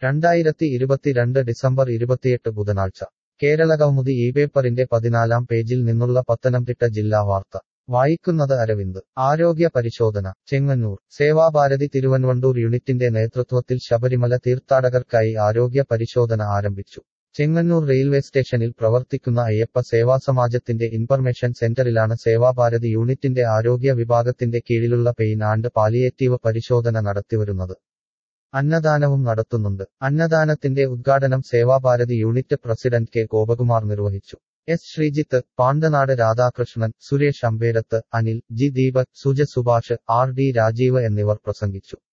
രണ്ടായിരത്തി ഇരുപത്തിരണ്ട് ഡിസംബർ ഇരുപത്തിയെട്ട് ബുധനാഴ്ച കേരളകൗമുദി ഈ പേപ്പറിന്റെ പതിനാലാം പേജിൽ നിന്നുള്ള പത്തനംതിട്ട ജില്ലാ വാർത്ത വായിക്കുന്നത് അരവിന്ദ് ആരോഗ്യ പരിശോധന ചെങ്ങന്നൂർ സേവാഭാരതി തിരുവൻവണ്ടൂർ യൂണിറ്റിന്റെ നേതൃത്വത്തിൽ ശബരിമല തീർത്ഥാടകർക്കായി ആരോഗ്യ പരിശോധന ആരംഭിച്ചു ചെങ്ങന്നൂർ റെയിൽവേ സ്റ്റേഷനിൽ പ്രവർത്തിക്കുന്ന അയ്യപ്പ സേവാസമാജത്തിന്റെ ഇൻഫർമേഷൻ സെന്ററിലാണ് സേവാഭാരതി യൂണിറ്റിന്റെ ആരോഗ്യ വിഭാഗത്തിന്റെ കീഴിലുള്ള പെയിൻ ആൻഡ് പാലിയേറ്റീവ് പരിശോധന നടത്തിവരുന്നത് അന്നദാനവും നടത്തുന്നുണ്ട് അന്നദാനത്തിന്റെ ഉദ്ഘാടനം Sevabharati unit president K Gopakumar നിർവഹിച്ചു S Sreejith Pandanad Radhakrishnan Suresh Amberath Anil G Deepak Suja Subhash R D Rajeev എന്നിവർ പ്രസംഗിച്ചു